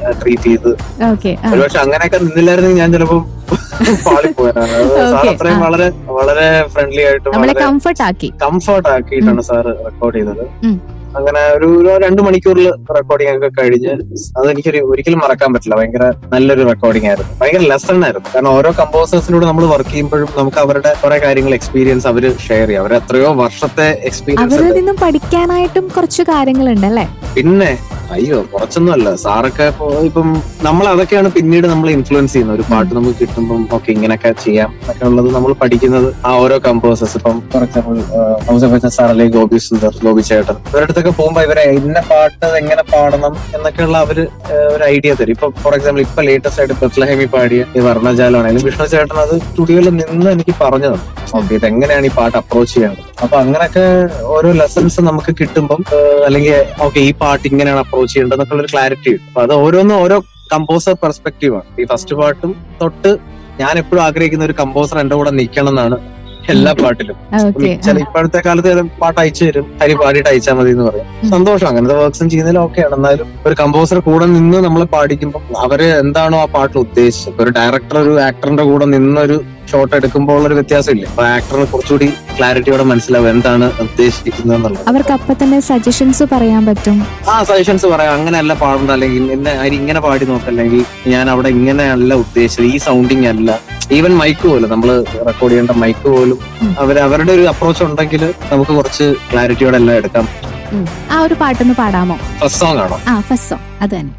Treat ചെയ്ത് okay ഒരുപക്ഷെ അങ്ങനെയൊക്കെ നിന്നില്ലായിരുന്നെങ്കിൽ ഞാൻ ചിലപ്പോ പാളിപ്പോയാണ് സാർ Okay, അത്രയും ആ. വളരെ വളരെ ഫ്രണ്ട്ലി ആയിട്ട് നമ്മളെ വളരെ കംഫർട്ട് ആക്കി കംഫർട്ട് ആക്കിയിട്ടാണ് സാർ റെക്കോർഡ് ചെയ്തത് ഉം. അങ്ങനെ ഒരു ഒരു രണ്ട് മണിക്കൂറിൽ റെക്കോർഡിംഗ് ഒക്കെ കഴിഞ്ഞ് അതെനിക്കൊരു ഒരിക്കലും മറക്കാൻ പറ്റില്ല ഭയങ്കര നല്ലൊരു റെക്കോർഡിംഗ് ആയിരുന്നു ഭയങ്കര ലെസൺ ആയിരുന്നു കാരണം ഓരോ കമ്പോസേഴ്സിനോട് നമ്മൾ വർക്ക് ചെയ്യുമ്പോഴും നമുക്ക് അവരുടെ കുറെ കാര്യങ്ങൾ എക്സ്പീരിയൻസ് അവർ ഷെയർ ചെയ്യും അവർ എത്രയോ വർഷത്തെ എക്സ്പീരിയൻസ് അവരിൽ നിന്നും പഠിക്കാനായിട്ടും കുറച്ച് കാര്യങ്ങളുണ്ട് അല്ലേ പിന്നെ അയ്യോ കുറച്ചൊന്നും അല്ല സാറൊക്കെ ഇപ്പൊ ഇപ്പം നമ്മൾ അതൊക്കെയാണ് പിന്നീട് നമ്മൾ ഇൻഫ്ലുവൻസ് ചെയ്യുന്നത് ഒരു പാട്ട് നമുക്ക് കിട്ടുമ്പോൾ ഓക്കെ ഇങ്ങനെയൊക്കെ ചെയ്യാം എന്നൊക്കെ ഉള്ളത് നമ്മൾ പഠിക്കുന്നത് ആ ഓരോ കമ്പോസേഴ്സ് ഇപ്പം ഫോർ എക്സാമ്പിൾ ഔസഫ സാർ അല്ലെങ്കിൽ ഗോപി സുന്ദർ ഗോപി ചേട്ടൻ ഇവരുടെ അടുത്തൊക്കെ പോകുമ്പോൾ ഇവരെ ഇന്ന പാട്ട് എങ്ങനെ പാടണം എന്നൊക്കെയുള്ള അവര് ഏഹ്, ഒരു ഐഡിയ തരും ഇപ്പൊ ഫോർ എക്സാമ്പിൾ ഇപ്പൊ ലേറ്റസ്റ്റ് ആയിട്ട് ബത്ലഹേമി പാടിയ ഈ വർണ്ണജാലമാണെങ്കിലും വിഷ്ണു ചേട്ടൻ അത് സ്റ്റുഡിയോയിൽ നിന്ന് എനിക്ക് പറഞ്ഞു തന്നു ഓക്കെ ഇത് എങ്ങനെയാണ് ഈ പാട്ട് അപ്രോച്ച് ചെയ്യേണ്ടത് അപ്പൊ അങ്ങനെയൊക്കെ ഓരോ ലെസൺസ് നമുക്ക് കിട്ടുമ്പം ഏഹ്, അല്ലെങ്കിൽ ഓക്കെ ഈ പാട്ട് ഇങ്ങനെയാണ് അപ്രോച്ച് ചെയ്യേണ്ടത് എന്നൊക്കെ ഒരു ക്ലാരിറ്റി കിട്ടും അപ്പൊ അത് ഓരോന്നും ഓരോ കമ്പോസർ പെർസ്പെക്റ്റീവ് ആണ് ഈ ഫസ്റ്റ് പാട്ടും തൊട്ട് ഞാൻ എപ്പോഴും ആഗ്രഹിക്കുന്ന ഒരു കമ്പോസർ എന്റെ കൂടെ നിൽക്കണം എന്നാണ് എല്ലാ പാട്ടിലും ഓക്കെ ചില ഇപ്പോഴത്തെ കാലത്ത് ചില പാട്ട് അയച്ചു തരും ഹരി പാടിയിട്ട് അയച്ചാൽ മതി എന്ന് പറയും ഉം. സന്തോഷം അങ്ങനത്തെ വർക്ക്സും ചെയ്യുന്നതിൽ ഓക്കെയാണ് എന്നാലും ഒരു കമ്പോസർ കൂടെ നിന്ന് നമ്മൾ പാടിക്കുമ്പോൾ അവര് എന്താണോ ആ പാട്ടിൽ ഉദ്ദേശിച്ചത് ഇപ്പൊ ഒരു ഡയറക്ടർ ഒരു ആക്ടറിന്റെ കൂടെ നിന്നൊരു ഷോട്ട് എടുക്കുമ്പോൾ ഉള്ള ഒരു വ്യത്യാസമില്ല അപ്പൊ ആക്ടറിന് കുറച്ചുകൂടി ക്ലാരിറ്റിയോടെ മനസ്സിലാവും എന്താണ് ഉദ്ദേശിക്കുന്നത് എന്നുള്ളത് അവർക്ക് അപ്പൊ തന്നെ സജഷൻസ് പറയാൻ പറ്റും ആ സജഷൻസ് പറയാം അങ്ങനെയല്ല പാടണ്ട അല്ലെങ്കിൽ എന്നെ അരി ഇങ്ങനെ പാടി നോക്കല്ലെങ്കിൽ ഞാൻ അവിടെ ഇങ്ങനെയല്ല ഉദ്ദേശിച്ചത് ഈ സൗണ്ടിങ് അല്ല ഈവൻ മൈക്ക് പോലും നമ്മൾ റെക്കോർഡ് ചെയ്യേണ്ട മൈക്ക് പോലും ഉം. അവർ അവരുടെ ഒരു അപ്രോച്ച് ഉണ്ടെങ്കിൽ നമുക്ക് കുറച്ച് ക്ലാരിറ്റിയോടെ എല്ലാം എടുക്കാം ആ ഒരു പാട്ടൊന്ന് പാടാമോ ഫസ്റ്റ് സോങ് ആണോ ആ ഫസ്റ്റ് സോങ് അത് തന്നെ